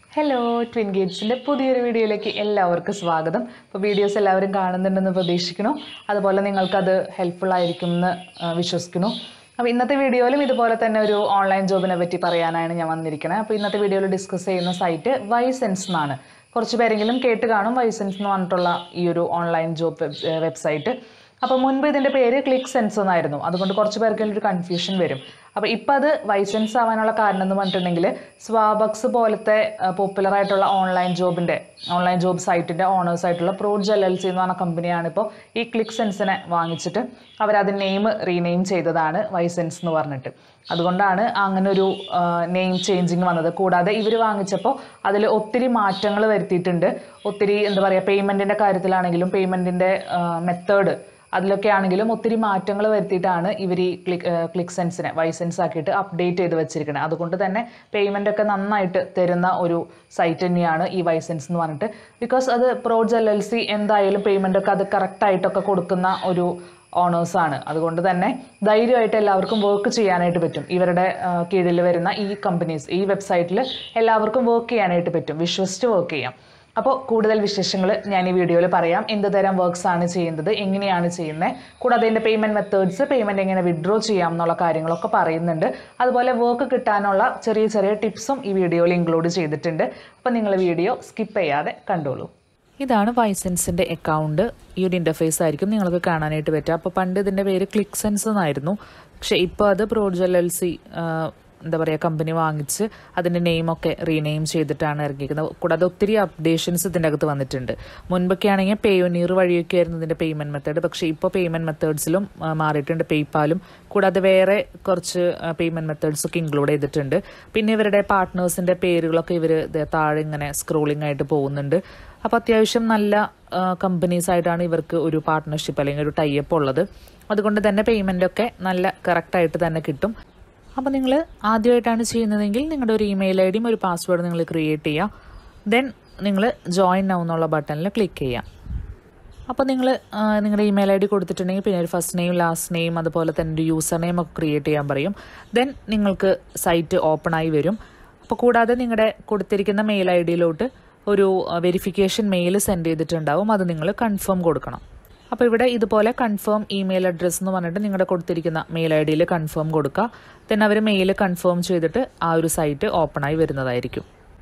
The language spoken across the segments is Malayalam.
ഹലോ ട്വിൻ ഗേറ്റ്സിൻ്റെ പുതിയൊരു വീഡിയോയിലേക്ക് എല്ലാവർക്കും സ്വാഗതം അപ്പോൾ വീഡിയോസ് എല്ലാവരും കാണുന്നുണ്ടെന്ന് പ്രതീക്ഷിക്കുന്നു അതുപോലെ നിങ്ങൾക്കത് ഹെൽപ്ഫുൾ ആയിരിക്കും എന്ന് ആ, വിശ്വസിക്കുന്നു അപ്പോൾ ഇന്നത്തെ വീഡിയോയിലും ഇതുപോലെ തന്നെ ഒരു ഓൺലൈൻ ജോബിനെ പറ്റി പറയാനാണ് ഞാൻ വന്നിരിക്കുന്നത് അപ്പോൾ ഇന്നത്തെ വീഡിയോയിൽ ഡിസ്കസ് ചെയ്യുന്ന സൈറ്റ് വൈസെൻസ് എന്നാണ് കുറച്ച് പേരെങ്കിലും കേട്ട് കാണും വൈസെൻസ് എന്ന് പറഞ്ഞിട്ടുള്ള ഈ ഒരു ഓൺലൈൻ ജോബ് വെബ്സൈറ്റ് അപ്പോൾ മുൻപ് ഇതിൻ്റെ പേര് ക്ലിക്ക് സെൻസ് എന്നായിരുന്നു അതുകൊണ്ട് കുറച്ച് പേർക്ക് ഒരു കൺഫ്യൂഷൻ വരും അപ്പോൾ ഇപ്പം അത് വൈസെൻസ് ആവാനുള്ള കാരണം എന്ന് പറഞ്ഞിട്ടുണ്ടെങ്കിൽ സ്വാബക്സ് പോലത്തെ പോപ്പുലർ ആയിട്ടുള്ള ഓൺലൈൻ ജോബിൻ്റെ ഓൺലൈൻ ജോബ് സൈറ്റിൻ്റെ ഓണേഴ്സ് ആയിട്ടുള്ള പ്രോഡ്ജ് എൽ എൽ സി എന്ന് പറഞ്ഞ കമ്പനിയാണ് ഇപ്പോൾ ഈ ക്ലിക്ക് സെൻസിനെ വാങ്ങിച്ചിട്ട് അവരത് നെയിം റീനെയിം ചെയ്തതാണ് വൈസെൻസ് എന്ന് പറഞ്ഞിട്ട് അതുകൊണ്ടാണ് അങ്ങനെ ഒരു നെയിം ചേഞ്ചിങ് വന്നത് കൂടാതെ ഇവർ വാങ്ങിച്ചപ്പോൾ അതിൽ ഒത്തിരി മാറ്റങ്ങൾ വരുത്തിയിട്ടുണ്ട് ഒത്തിരി എന്താ പറയുക പേയ്മെൻറ്റിൻ്റെ കാര്യത്തിലാണെങ്കിലും പേയ്മെൻറ്റിൻ്റെ മെത്തേഡ് അതിലൊക്കെ ആണെങ്കിലും ഒത്തിരി മാറ്റങ്ങൾ വരുത്തിയിട്ടാണ് ഇവർ ഈ ക്ലിക്ക് ക്ലിക്ക് സെൻസിനെ വൈസെൻസ് ആക്കിയിട്ട് അപ്ഡേറ്റ് ചെയ്ത് വെച്ചിരിക്കുന്നത് അതുകൊണ്ട് തന്നെ പേയ്മെൻ്റ് ഒക്കെ നന്നായിട്ട് തരുന്ന ഒരു സൈറ്റ് തന്നെയാണ് ഈ വൈസെൻസ് എന്ന് പറഞ്ഞിട്ട് ബിക്കോസ് അത് പ്രോഡ്സ് എൽ എൽ സി എന്തായാലും പേയ്മെൻ്റ് ഒക്കെ അത് കറക്റ്റായിട്ടൊക്കെ കൊടുക്കുന്ന ഒരു ഓണേഴ്സാണ് അതുകൊണ്ട് തന്നെ ധൈര്യമായിട്ട് എല്ലാവർക്കും വർക്ക് ചെയ്യാനായിട്ട് പറ്റും ഇവരുടെ കീഴിൽ വരുന്ന ഈ കമ്പനീസ് ഈ വെബ്സൈറ്റിൽ എല്ലാവർക്കും വർക്ക് ചെയ്യാനായിട്ട് പറ്റും വിശ്വസിച്ച് വർക്ക് ചെയ്യാം അപ്പോൾ കൂടുതൽ വിശേഷങ്ങൾ ഞാൻ ഈ വീഡിയോയിൽ പറയാം എന്ത് തരം വർക്ക്സ് ആണ് ചെയ്യുന്നത് എങ്ങനെയാണ് ചെയ്യുന്നത് കൂടാതെ അതിൻ്റെ പേയ്മെൻറ്റ് മെത്തേഡ്സ് പേയ്മെൻറ്റ് എങ്ങനെ വിഡ്രോ ചെയ്യാം എന്നുള്ള കാര്യങ്ങളൊക്കെ പറയുന്നുണ്ട് അതുപോലെ വർക്ക് കിട്ടാനുള്ള ചെറിയ ചെറിയ ടിപ്സും ഈ വീഡിയോയിൽ ഇൻക്ലൂഡ് ചെയ്തിട്ടുണ്ട് അപ്പോൾ നിങ്ങൾ വീഡിയോ സ്കിപ്പ് ചെയ്യാതെ കണ്ടോളൂ ഇതാണ് വൈസെൻസിൻ്റെ അക്കൗണ്ട് ഈ ഒരു ഇൻ്റർഫേസ് ആയിരിക്കും നിങ്ങൾക്ക് കാണാനായിട്ട് പറ്റുക അപ്പോൾ പണ്ട് ഇതിൻ്റെ പേര് ക്ലിക്ക് സെൻസ് എന്നായിരുന്നു പക്ഷേ ഇപ്പോൾ അത് പ്രോഡ്ജൽ എൽ സി എന്താ പറയുക കമ്പനി വാങ്ങിച്ച് അതിൻ്റെ നെയിമൊക്കെ റീനെയിം ചെയ്തിട്ടാണ് ഇറങ്ങിയിരിക്കുന്നത് കൂടാതെ ഒത്തിരി അപ്ഡേഷൻസ് ഇതിൻ്റെ അകത്ത് വന്നിട്ടുണ്ട് മുൻപൊക്കെ ആണെങ്കിൽ പേയൊനീർ വഴിയൊക്കെ ആയിരുന്നു ഇതിൻ്റെ പേയ്മെൻറ്റ് മെത്തേഡ് പക്ഷേ ഇപ്പോൾ പേയ്മെൻറ്റ് മെത്തേഡ്സിലും മാറിയിട്ടുണ്ട് പേയ്പാലും കൂടാതെ വേറെ കുറച്ച് പേയ്മെൻറ്റ് മെത്തേഡ്സ് ഒക്കെ ഇൻക്ലൂഡ് ചെയ്തിട്ടുണ്ട് പിന്നെ ഇവരുടെ പാർട്ട്നേഴ്സിൻ്റെ പേരുകളൊക്കെ ഇവർ താഴെ ഇങ്ങനെ സ്ക്രോളിംഗ് ആയിട്ട് പോകുന്നുണ്ട് അപ്പോൾ അത്യാവശ്യം നല്ല കമ്പനീസ് ആയിട്ടാണ് ഇവർക്ക് ഒരു പാർട്ട്ണർഷിപ്പ് അല്ലെങ്കിൽ ഒരു ടൈപ്പ് ഉള്ളത് അതുകൊണ്ട് തന്നെ പേയ്മെൻ്റ് ഒക്കെ നല്ല കറക്റ്റായിട്ട് തന്നെ കിട്ടും അപ്പോൾ നിങ്ങൾ ആദ്യമായിട്ടാണ് ചെയ്യുന്നതെങ്കിൽ നിങ്ങളുടെ ഒരു ഇമെയിൽ ഐ ഡിയും ഒരു പാസ്വേഡ് നിങ്ങൾ ക്രിയേറ്റ് ചെയ്യുക ദെൻ നിങ്ങൾ ജോയിൻ നൗ എന്നുള്ള ബട്ടണിൽ ക്ലിക്ക് ചെയ്യാം അപ്പോൾ നിങ്ങൾ നിങ്ങളുടെ ഇമെയിൽ ഐ ഡി കൊടുത്തിട്ടുണ്ടെങ്കിൽ പിന്നെ ഒരു ഫസ്റ്റ് നെയിം ലാസ്റ്റ് നെയിം അതുപോലെ തന്നെ ഒരു യൂസർ നെയിം ഒക്കെ ക്രിയേറ്റ് ചെയ്യാൻ പറയും ദെൻ നിങ്ങൾക്ക് സൈറ്റ് ഓപ്പൺ ആയി വരും അപ്പോൾ കൂടാതെ നിങ്ങളുടെ കൊടുത്തിരിക്കുന്ന മെയിൽ ഐ ഡിയിലോട്ട് ഒരു വെരിഫിക്കേഷൻ മെയിൽ സെൻഡ് ചെയ്തിട്ടുണ്ടാവും അത് നിങ്ങൾ കൺഫേം കൊടുക്കണം അപ്പോൾ ഇവിടെ ഇതുപോലെ കൺഫേം ഇമെയിൽ അഡ്രസ്സ് എന്ന് പറഞ്ഞിട്ട് നിങ്ങളുടെ കൊടുത്തിരിക്കുന്ന മെയിൽ ഐ ഡിയിൽ കൺഫേം കൊടുക്കുക then അവർ മെയിൽ കൺഫേം ചെയ്തിട്ട് ആ ഒരു സൈറ്റ് ഓപ്പൺ ആയി വരുന്നതായിരിക്കും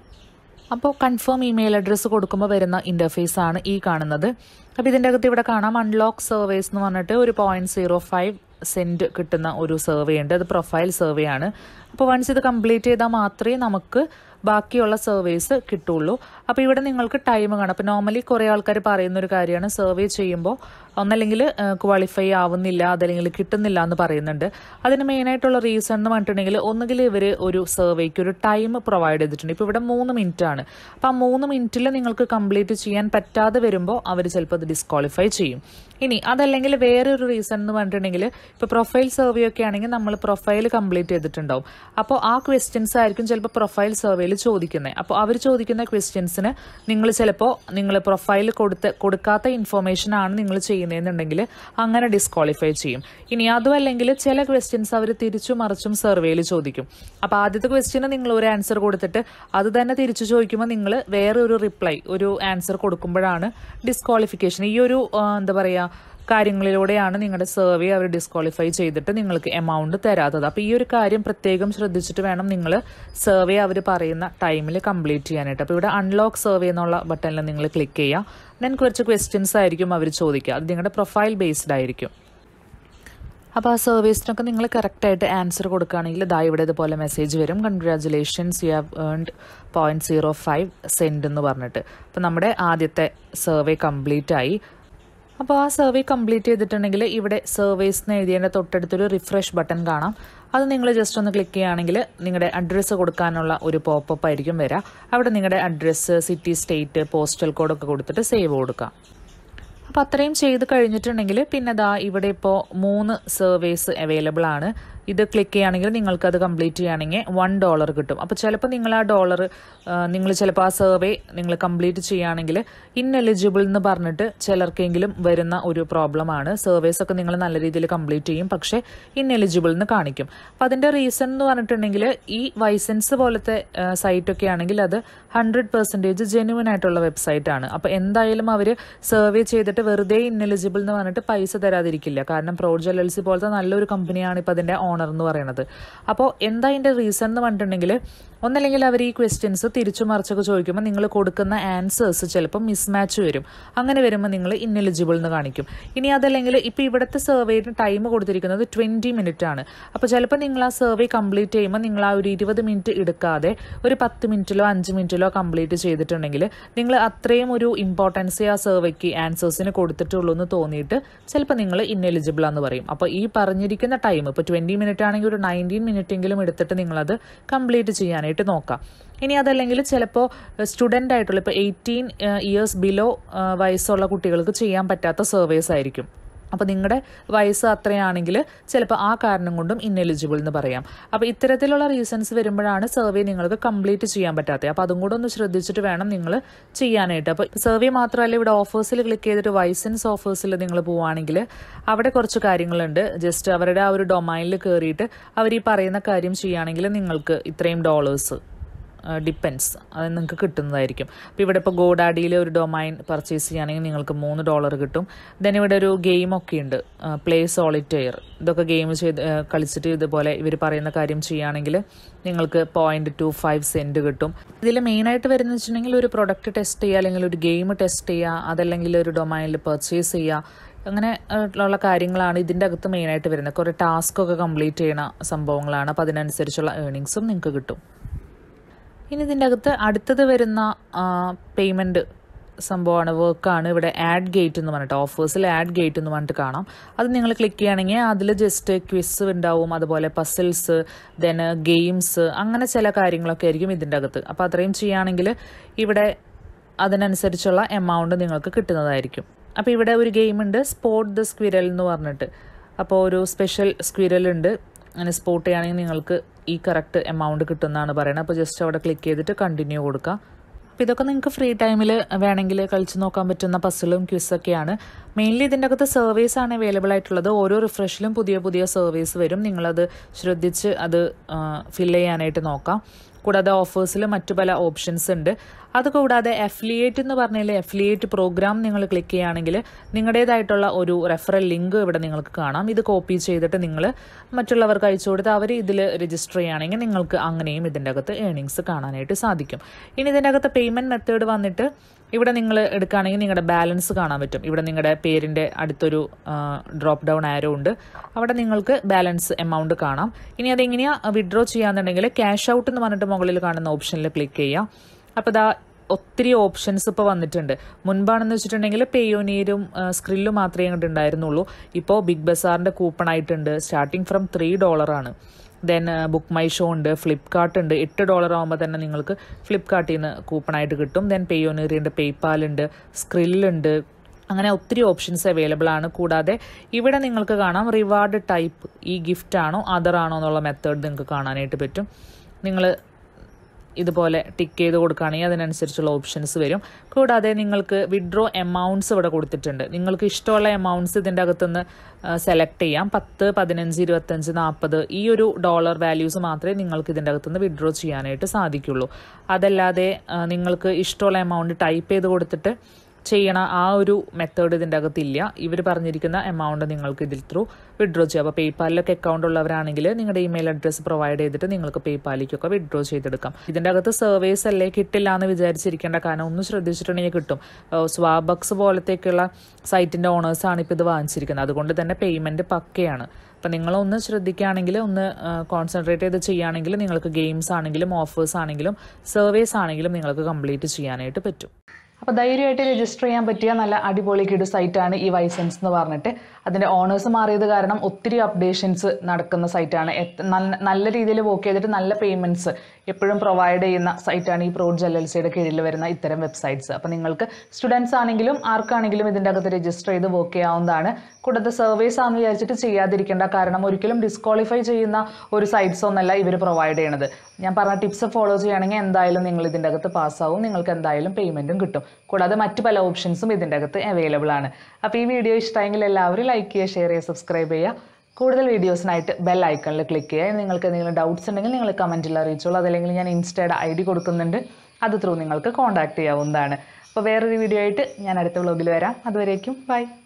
അപ്പോൾ കൺഫേം ഇമെയിൽ അഡ്രസ്സ് കൊടുക്കുമ്പോൾ വരുന്ന ഇൻ്റർഫേസ് ആണ് ഈ കാണുന്നത് അപ്പോൾ ഇതിൻ്റെ അകത്ത് ഇവിടെ കാണാം അൺലോക്ക് സർവേസ് എന്ന് പറഞ്ഞിട്ട് ഒരു പോയിന്റ് സീറോ ഫൈവ് സെൻറ്റ് കിട്ടുന്ന ഒരു സർവേ ഉണ്ട് അത് പ്രൊഫൈൽ സർവേ ആണ് അപ്പോൾ വൺസ് ഇത് കംപ്ലീറ്റ് ചെയ്താൽ മാത്രമേ നമുക്ക് ബാക്കിയുള്ള സർവേസ് കിട്ടുള്ളൂ അപ്പോൾ ഇവിടെ നിങ്ങൾക്ക് ടൈം കാണാം അപ്പോൾ നോർമലി കുറേ ആൾക്കാർ പറയുന്ന ഒരു കാര്യമാണ് സർവേ ചെയ്യുമ്പോൾ ഒന്നല്ലെങ്കിൽ ക്വാളിഫൈ ആവുന്നില്ല അതല്ലെങ്കിൽ കിട്ടുന്നില്ല എന്ന് പറയുന്നുണ്ട് അതിന് മെയിനായിട്ടുള്ള റീസൺ എന്ന് പറഞ്ഞിട്ടുണ്ടെങ്കിൽ ഒന്നുകിൽ ഇവർ ഒരു സർവേക്ക് ഒരു ടൈം പ്രൊവൈഡ് ചെയ്തിട്ടുണ്ട് ഇപ്പോൾ ഇവിടെ മൂന്ന് മിനിറ്റ് ആണ് അപ്പോൾ ആ മൂന്ന് മിനിറ്റിൽ നിങ്ങൾക്ക് കംപ്ലീറ്റ് ചെയ്യാൻ പറ്റാതെ വരുമ്പോൾ അവർ ചിലപ്പോൾ അത് ഡിസ്ക്വാളിഫൈ ചെയ്യും ഇനി അതല്ലെങ്കിൽ വേറെ ഒരു റീസൺ എന്ന് പറഞ്ഞിട്ടുണ്ടെങ്കിൽ ഇപ്പോൾ പ്രൊഫൈൽ സർവേ ഒക്കെ ആണെങ്കിൽ നമ്മൾ പ്രൊഫൈൽ കംപ്ലീറ്റ് ചെയ്തിട്ടുണ്ടാവും അപ്പോൾ ആ ക്വസ്റ്റ്യൻസ് ആയിരിക്കും ചിലപ്പോൾ പ്രൊഫൈൽ സർവേയിൽ ചോദിക്കുന്നത് അപ്പോൾ അവർ ചോദിക്കുന്ന ക്വസ്റ്റ്യൻസിന് നിങ്ങൾ ചിലപ്പോൾ നിങ്ങൾ പ്രൊഫൈൽ കൊടുത്ത് കൊടുക്കാത്ത ഇൻഫർമേഷൻ ആണ് നിങ്ങൾ ചെയ്യുന്നതെന്നുണ്ടെങ്കിൽ അങ്ങനെ ഡിസ്ക്വാളിഫൈ ചെയ്യും ഇനി അതും അല്ലെങ്കിൽ ചില ക്വസ്റ്റ്യൻസ് അവർ തിരിച്ചും മറിച്ചും സർവേയിൽ ചോദിക്കും അപ്പോൾ ആദ്യത്തെ ക്വസ്റ്റ്യന് നിങ്ങൾ ഒരു ആൻസർ കൊടുത്തിട്ട് അത് തന്നെ തിരിച്ചു ചോദിക്കുമ്പോൾ നിങ്ങൾ വേറെ ഒരു റിപ്ലൈ ഒരു ആൻസർ കൊടുക്കുമ്പോഴാണ് ഡിസ്ക്വാളിഫിക്കേഷൻ ഈ ഒരു ആ, എന്താ പറയുക കാര്യങ്ങളിലൂടെയാണ് നിങ്ങളുടെ സർവേ അവർ ഡിസ്ക്വാളിഫൈ ചെയ്തിട്ട് നിങ്ങൾക്ക് എമൗണ്ട് തരാത്തത് അപ്പോൾ ഈ ഒരു കാര്യം പ്രത്യേകം ശ്രദ്ധിച്ചിട്ട് വേണം നിങ്ങൾ സർവേ അവർ പറയുന്ന ടൈമിൽ കംപ്ലീറ്റ് ചെയ്യാനായിട്ട് അപ്പോൾ ഇവിടെ അൺലോക്ക് സർവേ എന്നുള്ള ബട്ടണിൽ നിങ്ങൾ ക്ലിക്ക് ചെയ്യുക ദെൻ കുറച്ച് ക്വസ്റ്റ്യൻസ് ആയിരിക്കും അവർ ചോദിക്കുക അത് നിങ്ങളുടെ പ്രൊഫൈൽ ബേസ്ഡ് ആയിരിക്കും അപ്പോൾ ആ സർവീസിനൊക്കെ നിങ്ങൾ കറക്റ്റായിട്ട് ആൻസർ കൊടുക്കുകയാണെങ്കിൽ ഇതാ ഇവിടെ ഇതുപോലെ മെസ്സേജ് വരും congratulations you have earned point zero five cent എന്ന് പറഞ്ഞിട്ട് അപ്പോൾ നമ്മുടെ ആദ്യത്തെ സർവേ കംപ്ലീറ്റ് ആയി അപ്പോൾ ആ സർവേ കംപ്ലീറ്റ് ചെയ്തിട്ടുണ്ടെങ്കിൽ ഇവിടെ സർവേസ് എന്ന് എഴുതിയതിൻ്റെ തൊട്ടടുത്തൊരു റിഫ്രഷ് ബട്ടൺ കാണാം അത് നിങ്ങൾ ജസ്റ്റ് ഒന്ന് ക്ലിക്ക് ചെയ്യുകയാണെങ്കിൽ നിങ്ങളുടെ അഡ്രസ്സ് കൊടുക്കാനുള്ള ഒരു പോപ്പപ്പ് ആയിരിക്കും വരിക അവിടെ നിങ്ങളുടെ അഡ്രസ്സ് സിറ്റി സ്റ്റേറ്റ് പോസ്റ്റൽ കോഡൊക്കെ കൊടുത്തിട്ട് സേവ് കൊടുക്കാം അപ്പോൾ അത്രയും ചെയ്ത് കഴിഞ്ഞിട്ടുണ്ടെങ്കിൽ പിന്നെ ദാ ഇവിടെ ഇപ്പോൾ മൂന്ന് സർവേസ് അവൈലബിൾ ആണ് ഇത് ക്ലിക്ക് ചെയ്യുകയാണെങ്കിൽ നിങ്ങൾക്ക് അത് കംപ്ലീറ്റ് ചെയ്യുകയാണെങ്കിൽ വൺ ഡോളർ കിട്ടും അപ്പോൾ ചിലപ്പോൾ നിങ്ങൾ ആ ഡോളർ നിങ്ങൾ ചിലപ്പോൾ ആ സർവേ നിങ്ങൾ കംപ്ലീറ്റ് ചെയ്യുകയാണെങ്കിൽ ഇൻഎലിജിബിൾ എന്ന് പറഞ്ഞിട്ട് ചിലർക്കെങ്കിലും വരുന്ന ഒരു പ്രോബ്ലമാണ് സർവേസ് ഒക്കെ നിങ്ങൾ നല്ല രീതിയിൽ കംപ്ലീറ്റ് ചെയ്യും പക്ഷേ ഇൻഎലിജിബിൾ എന്ന് കാണിക്കും അപ്പോൾ അതിൻ്റെ റീസൺ എന്ന് പറഞ്ഞിട്ടുണ്ടെങ്കിൽ ഈ വൈസൻസ് പോലത്തെ സൈറ്റൊക്കെ ആണെങ്കിൽ അത് ഹൺഡ്രഡ് പെർസെൻറ്റേജ് ജെന്യൂൻ ആയിട്ടുള്ള വെബ്സൈറ്റ് ആണ് അപ്പോൾ എന്തായാലും അവർ സർവേ ചെയ്തിട്ട് വെറുതെ ഇൻഎലിജിബിൾ എന്ന് പറഞ്ഞിട്ട് പൈസ തരാതിരിക്കില്ല കാരണം പ്രോജൽ എൽ സി പോലത്തെ നല്ലൊരു കമ്പനിയാണ് ഇപ്പോൾ അതിൻ്റെ ഓണർ എന്ന് പറയുന്നത് അപ്പോൾ എന്താ അതിൻ്റെ റീസൺ എന്ന് പറഞ്ഞിട്ടുണ്ടെങ്കിൽ ഒന്നല്ലെങ്കിൽ അവർ ഈ ക്വസ്റ്റ്യൻസ് തിരിച്ചു മറിച്ചൊക്കെ ചോദിക്കുമ്പോൾ നിങ്ങൾ കൊടുക്കുന്ന ആൻസേഴ്സ് ചിലപ്പോൾ മിസ്മാച്ച് വരും അങ്ങനെ വരുമ്പോൾ നിങ്ങൾ ഇൻഎലിജിബിൾ എന്ന് കാണിക്കും ഇനി അതല്ലെങ്കിൽ ഇപ്പോൾ ഇവിടുത്തെ സർവേയുടെ ടൈം കൊടുത്തിരിക്കുന്നത് ട്വൻറ്റി മിനിറ്റ് ആണ് അപ്പോൾ ചിലപ്പോൾ നിങ്ങൾ ആ സർവേ കംപ്ലീറ്റ് ചെയ്യുമ്പോൾ നിങ്ങൾ ആ ഒരു ഇരുപത് മിനിറ്റ് എടുക്കാതെ ഒരു പത്ത് മിനിറ്റിലോ അഞ്ച് മിനിറ്റിലോ കംപ്ലീറ്റ് ചെയ്തിട്ടുണ്ടെങ്കിൽ നിങ്ങൾ അത്രയും ഒരു ഇമ്പോർട്ടൻസ് ആ സർവേക്ക് ആൻസേഴ്സിന് കൊടുത്തിട്ടുള്ളൂ എന്ന് തോന്നിയിട്ട് ചിലപ്പോൾ നിങ്ങൾ ഇൻഎലിജിബിൾ ആണെന്ന് പറയും അപ്പോൾ ഈ പറഞ്ഞിരിക്കുന്ന ടൈം ഇപ്പോൾ ട്വൻറ്റി മിനിറ്റ് ആണെങ്കിൽ ഒരു നയൻറ്റീൻ മിനിറ്റ് എങ്കിലും എടുത്തിട്ട് നിങ്ങളത് കംപ്ലീറ്റ് ചെയ്യാനായിട്ട് നോക്കാം ഇനി അതല്ലെങ്കിൽ ചിലപ്പോൾ സ്റ്റുഡൻ്റ് ആയിട്ടുള്ള ഇപ്പോൾ എയ്റ്റീൻ ഇയേഴ്സ് ബിലോ വയസ്സുള്ള കുട്ടികൾക്ക് ചെയ്യാൻ പറ്റാത്ത സർവേസ് ആയിരിക്കും അപ്പോൾ നിങ്ങളുടെ വയസ്സ് അത്രയാണെങ്കിൽ ചിലപ്പോൾ ആ കാരണം കൊണ്ടും ഇൻഎലിജിബിൾ എന്ന് പറയാം അപ്പോൾ ഇത്തരത്തിലുള്ള റീസൺസ് വരുമ്പോഴാണ് സർവേ നിങ്ങൾക്ക് കംപ്ലീറ്റ് ചെയ്യാൻ പറ്റാത്തത് അപ്പോൾ അതും കൂടെ ഒന്ന് ശ്രദ്ധിച്ചിട്ട് വേണം നിങ്ങൾ ചെയ്യാനായിട്ട് അപ്പോൾ സർവേ മാത്രമല്ല ഇവിടെ ഓഫേഴ്സിൽ ക്ലിക്ക് ചെയ്തിട്ട് വൈസൻസ് ഓഫേഴ്സിൽ നിങ്ങൾ പോവുകയാണെങ്കിൽ അവിടെ കുറച്ച് കാര്യങ്ങളുണ്ട് ജസ്റ്റ് അവരുടെ ആ ഒരു ഡൊമൈനിൽ കയറിയിട്ട് അവർ ഈ പറയുന്ന കാര്യം ചെയ്യുകയാണെങ്കിൽ നിങ്ങൾക്ക് ഇത്രയും ഡോളേഴ്സ് ഡിപ്പെൻസ് അത് നിങ്ങൾക്ക് കിട്ടുന്നതായിരിക്കും അപ്പോൾ ഇവിടെ ഇപ്പോൾ ഗോഡാഡിയിൽ ഒരു ഡൊമൈൻ പർച്ചേസ് ചെയ്യുകയാണെങ്കിൽ നിങ്ങൾക്ക് മൂന്ന് ഡോളർ കിട്ടും ദെൻ ഇവിടെ ഒരു ഗെയിമൊക്കെ ഉണ്ട് പ്ലേ സോളിറ്റെയർ ഇതൊക്കെ ഗെയിം ചെയ്ത് ആ, കളിച്ചിട്ട് ഇതുപോലെ ഇവർ പറയുന്ന കാര്യം ചെയ്യുകയാണെങ്കിൽ നിങ്ങൾക്ക് പോയിന്റ് ടു ഫൈവ് സെൻറ്റ് കിട്ടും ഇതിൽ മെയിനായിട്ട് വരുന്നത് വെച്ചിട്ടുണ്ടെങ്കിൽ ഒരു പ്രൊഡക്റ്റ് ടെസ്റ്റ് ചെയ്യുക അല്ലെങ്കിൽ ഒരു ഗെയിം ടെസ്റ്റ് ചെയ്യുക അതല്ലെങ്കിൽ ഒരു ഡൊമൈനിൽ പർച്ചേസ് ചെയ്യുക അങ്ങനെ ഉള്ള കാര്യങ്ങളാണ് ഇതിൻ്റെ അകത്ത് മെയിനായിട്ട് വരുന്നത് കുറേ ടാസ്ക് ഒക്കെ കംപ്ലീറ്റ് ചെയ്യണ സംഭവങ്ങളാണ് അപ്പോൾ അതിനനുസരിച്ചുള്ള ഏണിങ്സും നിങ്ങൾക്ക് കിട്ടും ഇനി ഇതിൻ്റെ അകത്ത് അടുത്തത് വരുന്ന പേയ്മെൻറ്റ് സംഭവമാണ് വർക്കാണ് ഇവിടെ ആഡ് ഗേറ്റ് എന്ന് പറഞ്ഞിട്ട് ഓഫേഴ്സിൽ ആഡ് ഗേറ്റ് എന്ന് പറഞ്ഞിട്ട് കാണാം അത് നിങ്ങൾ ക്ലിക്ക് ചെയ്യുകയാണെങ്കിൽ അതിൽ ജസ്റ്റ് ക്വിസ് ഉണ്ടാവും അതുപോലെ പസിൽസ് ദെൻ ഗെയിംസ് അങ്ങനെ ചില കാര്യങ്ങളൊക്കെ ആയിരിക്കും ഇതിൻ്റെ അകത്ത് അപ്പോൾ അത്രയും ചെയ്യുകയാണെങ്കിൽ ഇവിടെ അതിനനുസരിച്ചുള്ള എമൗണ്ട് നിങ്ങൾക്ക് കിട്ടുന്നതായിരിക്കും അപ്പോൾ ഇവിടെ ഒരു ഗെയിം ഉണ്ട് സ്പോട്ട് ദ സ്ക്വിരൽ എന്ന് പറഞ്ഞിട്ട് അപ്പോൾ ഒരു സ്പെഷ്യൽ സ്ക്വിരൽ ഉണ്ട് അങ്ങനെ സ്പോട്ട് ചെയ്യുകയാണെങ്കിൽ നിങ്ങൾക്ക് ഈ കറക്റ്റ് എമൗണ്ട് കിട്ടുമെന്നാണ് പറയുന്നത് അപ്പോൾ ജസ്റ്റ് അവിടെ ക്ലിക്ക് ചെയ്തിട്ട് കണ്ടിന്യൂ കൊടുക്കുക അപ്പോൾ ഇതൊക്കെ നിങ്ങൾക്ക് ഫ്രീ ടൈമിൽ വേണമെങ്കിൽ കളിച്ച് നോക്കാൻ പറ്റുന്ന പസിലും ക്വിസൊക്കെയാണ് മെയിൻലി ഇതിൻ്റെ അകത്ത് സർവീസ് ആണ് അവൈലബിൾ ആയിട്ടുള്ളത് ഓരോ റിഫ്രഷിലും പുതിയ പുതിയ സർവീസ് വരും നിങ്ങളത് ശ്രദ്ധിച്ച് അത് ഫില്ല് ചെയ്യാനായിട്ട് നോക്കാം കൂടാതെ ഓഫേഴ്സിൽ മറ്റു പല ഓപ്ഷൻസ് ഉണ്ട് അതുകൂടാതെ അഫിലിയേറ്റ് എന്ന് പറഞ്ഞാൽ അഫിലിയേറ്റ് പ്രോഗ്രാം നിങ്ങൾ ക്ലിക്ക് ചെയ്യുകയാണെങ്കിൽ നിങ്ങളുടേതായിട്ടുള്ള ഒരു റെഫറൽ ലിങ്ക് ഇവിടെ നിങ്ങൾക്ക് കാണാം ഇത് കോപ്പി ചെയ്തിട്ട് നിങ്ങൾ മറ്റുള്ളവർക്ക് അയച്ചു കൊടുത്ത് അവർ ഇതിൽ രജിസ്റ്റർ ചെയ്യുകയാണെങ്കിൽ നിങ്ങൾക്ക് അങ്ങനെയും ഇതിൻ്റെ അകത്ത് ഏണിങ്സ് കാണാനായിട്ട് സാധിക്കും ഇനി ഇതിൻ്റെ അകത്ത് പേയ്മെൻറ്റ് മെത്തേഡ് വന്നിട്ട് ഇവിടെ നിങ്ങൾ എടുക്കുകയാണെങ്കിൽ നിങ്ങളുടെ ബാലൻസ് കാണാൻ പറ്റും ഇവിടെ നിങ്ങളുടെ പേരിൻ്റെ അടുത്തൊരു ഡ്രോപ്പ് ഡൗൺ ആരോ ഉണ്ട് അവിടെ നിങ്ങൾക്ക് ബാലൻസ് എമൗണ്ട് കാണാം ഇനി അതെങ്ങനെയാണ് വിഡ്രോ ചെയ്യാന്നുണ്ടെങ്കിൽ ക്യാഷ് ഔട്ട് എന്ന് പറഞ്ഞിട്ട് മുകളിൽ കാണുന്ന ഓപ്ഷനിൽ ക്ലിക്ക് ചെയ്യാം അപ്പോൾ ഇതാ ഒത്തിരി ഓപ്ഷൻസ് ഇപ്പോൾ വന്നിട്ടുണ്ട് മുൻപാണെന്ന് വെച്ചിട്ടുണ്ടെങ്കിൽ പേയോനീരും സ്ക്രില്ലും മാത്രമേ അങ്ങോട്ട് ഉണ്ടായിരുന്നുള്ളൂ ഇപ്പോൾ ബിഗ് ബസാറിൻ്റെ കൂപ്പൺ ആയിട്ടുണ്ട് സ്റ്റാർട്ടിങ് ഫ്രം ത്രീ ഡോളറാണ് ദെൻ ബുക്ക് മൈ ഷോ ഉണ്ട് ഫ്ലിപ്കാർട്ട് ഉണ്ട് എട്ട് ഡോളർ ആകുമ്പോൾ തന്നെ നിങ്ങൾക്ക് ഫ്ലിപ്കാർട്ടിൽ നിന്ന് കൂപ്പണായിട്ട് കിട്ടും ദെൻ പേയോനീറി ഉണ്ട് പേയ്പാൽ ഉണ്ട് സ്ക്രില്ലുണ്ട് അങ്ങനെ ഒത്തിരി ഓപ്ഷൻസ് അവൈലബിൾ ആണ് കൂടാതെ ഇവിടെ നിങ്ങൾക്ക് കാണാം റിവാർഡ് ടൈപ്പ് ഈ ഗിഫ്റ്റ് ആണോ അതർ ആണോ എന്നുള്ള മെത്തേഡ് നിങ്ങൾക്ക് കാണാനായിട്ട് പറ്റും നിങ്ങൾ ഇതുപോലെ ടിക്ക് ചെയ്ത് കൊടുക്കുകയാണെങ്കിൽ അതിനനുസരിച്ചുള്ള ഓപ്ഷൻസ് വരും കൂടാതെ നിങ്ങൾക്ക് വിഡ്രോ എമൗണ്ട്സ് ഇവിടെ കൊടുത്തിട്ടുണ്ട് നിങ്ങൾക്ക് ഇഷ്ടമുള്ള എമൗണ്ട്സ് ഇതിൻ്റെ അകത്തുനിന്ന് സെലക്ട് ചെയ്യാം പത്ത് പതിനഞ്ച് ഇരുപത്തഞ്ച് നാൽപ്പത് ഈ ഒരു ഡോളർ വാല്യൂസ് മാത്രമേ നിങ്ങൾക്ക് ഇതിൻ്റെ അകത്തുനിന്ന് വിഡ്രോ ചെയ്യാനായിട്ട് സാധിക്കുള്ളൂ അതല്ലാതെ ആ, നിങ്ങൾക്ക് ഇഷ്ടമുള്ള എമൗണ്ട് ടൈപ്പ് ചെയ്ത് കൊടുത്തിട്ട് ചെയ്യണ ആ ഒരു മെത്തേഡ് ഇതിൻ്റെ അകത്തില്ല ഇവർ പറഞ്ഞിരിക്കുന്ന എമൗണ്ട് നിങ്ങൾക്ക് ഇതിൽ ത്രൂ വിഡ്രോ ചെയ്യാം അപ്പോൾ പേയ്പാലിലൊക്കെ അക്കൗണ്ട് ഉള്ളവരാണെങ്കിൽ നിങ്ങളുടെ ഇമെയിൽ അഡ്രസ്സ് പ്രൊവൈഡ് ചെയ്തിട്ട് നിങ്ങൾക്ക് പേയ്പാലിലേക്കൊക്കെ വിഡ്രോ ചെയ്തെടുക്കാം ഇതിൻ്റെ അകത്ത് സർവേസ് അല്ലേ കിട്ടില്ല എന്ന് വിചാരിച്ചിരിക്കേണ്ട കാരണം ഒന്ന് ശ്രദ്ധിച്ചിട്ടുണ്ടെങ്കിൽ കിട്ടും സ്വാബക്സ് പോലത്തേക്കുള്ള സൈറ്റിൻ്റെ ഓണേഴ്സാണ് ഇപ്പോൾ ഇത് വാങ്ങിച്ചിരിക്കുന്നത് അതുകൊണ്ട് തന്നെ പേയ്മെൻറ്റ് പക്കയാണ് അപ്പം നിങ്ങളൊന്ന് ശ്രദ്ധിക്കുകയാണെങ്കിൽ ഒന്ന് കോൺസെൻട്രേറ്റ് ചെയ്ത് ചെയ്യുകയാണെങ്കിൽ നിങ്ങൾക്ക് ഗെയിംസ് ആണെങ്കിലും ഓഫേഴ്സ് ആണെങ്കിലും സർവേസ് ആണെങ്കിലും നിങ്ങൾക്ക് കംപ്ലീറ്റ് ചെയ്യാനായിട്ട് പറ്റും അപ്പോൾ ധൈര്യമായിട്ട് രജിസ്റ്റർ ചെയ്യാൻ പറ്റിയ നല്ല അടിപൊളി കിടു സൈറ്റാണ് ഈ വൈസൻസ് എന്ന് പറഞ്ഞിട്ട് അതിൻ്റെ ഓണേഴ്സ് മാറിയത് കാരണം ഒത്തിരി അപ്ഡേഷൻസ് നടക്കുന്ന സൈറ്റാണ് നല്ല നല്ല രീതിയിൽ വർക്ക് ചെയ്തിട്ട് നല്ല പേയ്മെൻറ്റ്സ് എപ്പോഴും പ്രൊവൈഡ് ചെയ്യുന്ന സൈറ്റാണ് ഈ പ്രോഡ് എൽ എൽ സിയുടെ കീഴിൽ വരുന്ന ഇത്തരം വെബ്സൈറ്റ്സ് അപ്പോൾ നിങ്ങൾക്ക് സ്റ്റുഡൻസ് ആണെങ്കിലും ആർക്കാണെങ്കിലും ഇതിൻ്റെ അകത്ത് രജിസ്റ്റർ ചെയ്ത് വർക്ക് ചെയ്യാവുന്നതാണ് കൂടാതെ സർവീസ് ആണെന്ന് വിചാരിച്ചിട്ട് ചെയ്യാതിരിക്കേണ്ട കാരണം ഒരിക്കലും ഡിസ്ക്വാളിഫൈ ചെയ്യുന്ന ഒരു സൈറ്റ്സ് ഒന്നല്ല ഇവർ പ്രൊവൈഡ് ചെയ്യണത് ഞാൻ പറഞ്ഞ ടിപ്സ് ഫോളോ ചെയ്യുകയാണെങ്കിൽ എന്തായാലും നിങ്ങൾ ഇതിൻ്റെ അകത്ത് പാസ്സാവും നിങ്ങൾക്ക് എന്തായാലും പേയ്മെൻറ്റും കിട്ടും കൂടാതെ മറ്റ് പല ഓപ്ഷൻസും ഇതിൻ്റെ അകത്ത് അവൈലബിൾ ആണ് അപ്പോൾ ഈ വീഡിയോ ഇഷ്ടമെങ്കിൽ എല്ലാവരും ലൈക്ക് ചെയ്യുക ഷെയർ ചെയ്യുക സബ്സ്ക്രൈബ് ചെയ്യുക കൂടുതൽ വീഡിയോസിനായിട്ട് ബെൽ ഐക്കണിൽ ക്ലിക്ക് ചെയ്യുക നിങ്ങൾക്ക് എന്തെങ്കിലും ഡൗട്ട്സ് ഉണ്ടെങ്കിൽ നിങ്ങൾ കമൻറ്റിൽ അറിയിച്ചോളൂ അതല്ലെങ്കിൽ ഞാൻ ഇൻസ്റ്റയുടെ ഐ ഡി കൊടുക്കുന്നുണ്ട് അത് ത്രൂ നിങ്ങൾക്ക് കോൺടാക്ട് ചെയ്യാവുന്നതാണ് അപ്പോൾ വേറൊരു വീഡിയോ ആയിട്ട് ഞാൻ അടുത്ത വ്ളോഗിൽ വരാം അതുവരേക്കും ബൈ